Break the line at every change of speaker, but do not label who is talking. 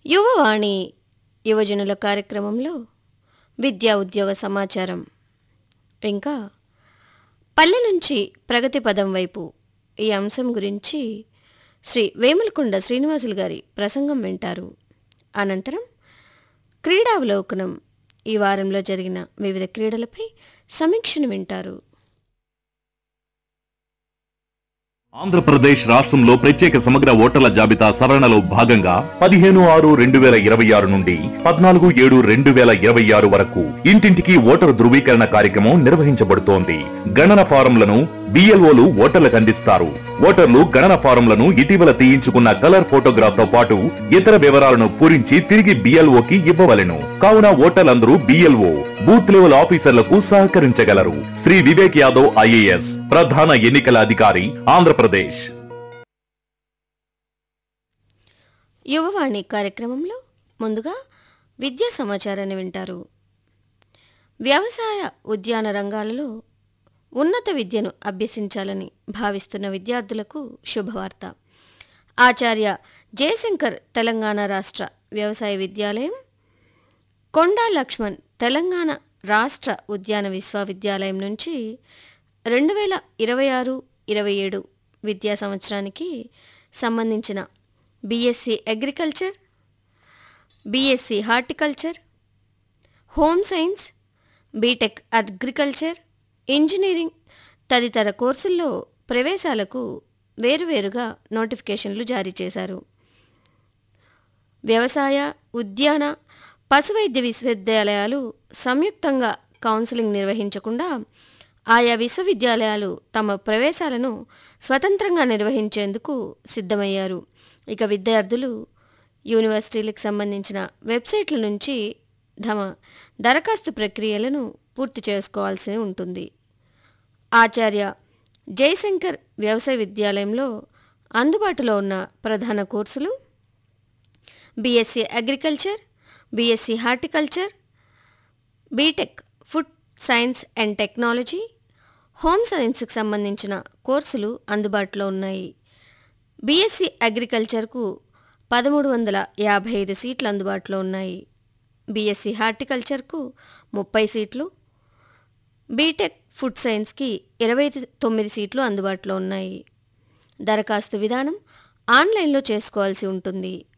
యువవాణి యువజనుల కార్యక్రమంలో విద్యా ఉద్యోగ సమాచారం ఇంకా పల్లె నుంచి ప్రగతి పదం వైపు ఈ అంశం గురించి శ్రీ వేములకొండ శ్రీనివాసులు గారి ప్రసంగం వింటారు అనంతరం క్రీడావలోకనం ఈ వారంలో జరిగిన వివిధ క్రీడలపై సమీక్షను వింటారు
ఆంధ్రప్రదేశ్ రాష్ట్రంలో ప్రత్యేక సమగ్ర ఓటర్ల జాబితా సవరణలో భాగంగా పదిహేను ఆరు రెండు వేల ఇరవై ఆరు నుండి పద్నాలుగు ఏడు రెండు వేల ఇరవై ఆరు వరకు ఇంటింటికి ఓటరు ధృవీకరణ కార్యక్రమం నిర్వహించబడుతోంది గణన ఫారంలను బిఎల్ఓలు ఓటర్లకు అందిస్తారు ఓటర్లు గణన ఫారంలను ఇటీవల తీయించుకున్న కలర్ ఫోటోగ్రాఫ్ తో పాటు ఇతర వివరాలను పూరించి తిరిగి బిఎల్ఓకి ఇవ్వవలెను కావున ఓటర్లందరూ బిఎల్ఓ బూత్ లెవెల్ ఆఫీసర్లకు సహకరించగలరు శ్రీ వివేక్ యాదవ్ ఐఏఎస్ ప్రధాన ఎన్నికల అధికారి ఆంధ్రప్రదేశ్
యువవాణి కార్యక్రమంలో ముందుగా విద్యా సమాచారాన్ని వింటారు వ్యవసాయ ఉద్యాన రంగాలలో ఉన్నత విద్యను అభ్యసించాలని భావిస్తున్న విద్యార్థులకు శుభవార్త ఆచార్య జయశంకర్ తెలంగాణ రాష్ట్ర వ్యవసాయ విద్యాలయం కొండా లక్ష్మణ్ తెలంగాణ రాష్ట్ర ఉద్యాన విశ్వవిద్యాలయం నుంచి రెండు వేల ఇరవై ఆరు ఇరవై ఏడు విద్యా సంవత్సరానికి సంబంధించిన BSc agriculture BSc horticulture home science BTech agriculture engineering తదితర కోర్సుల్లో ప్రవేశాలకు వేరువేరుగా నోటిఫికేషన్లు జారీ చేశారు వ్యవసాయ ఉద్యాన పశువైద్య విశ్వవిద్యాలయాలు సంయుక్తంగా కౌన్సిలింగ్ నిర్వహించకుండా ఆయా విశ్వవిద్యాలయాలు తమ ప్రవేశాలను స్వతంత్రంగా నిర్వహించేందుకు సిద్ధమయ్యారు ఇక విద్యార్థులు యూనివర్సిటీలకు సంబంధించిన వెబ్సైట్ల నుంచి తమ దరఖాస్తు ప్రక్రియలను పూర్తి చేసుకోవాల్సి ఉంటుంది ఆచార్య జయశంకర్ వ్యవసాయ విద్యాలయంలో అందుబాటులో ఉన్న ప్రధాన కోర్సులు BSc agriculture BSc horticulture BTech food science and technology home సైన్స్కి సంబంధించిన కోర్సులు అందుబాటులో ఉన్నాయి బీఎస్సీ అగ్రికల్చర్కు పదమూడు వందల యాభై ఐదు సీట్లు అందుబాటులో ఉన్నాయి బీఎస్సీ హార్టికల్చర్కు ముప్పై సీట్లు బీటెక్ ఫుడ్ సైన్స్కి ఇరవై తొమ్మిది సీట్లు అందుబాటులో ఉన్నాయి దరఖాస్తు విధానం ఆన్లైన్లో చేసుకోవాల్సి ఉంటుంది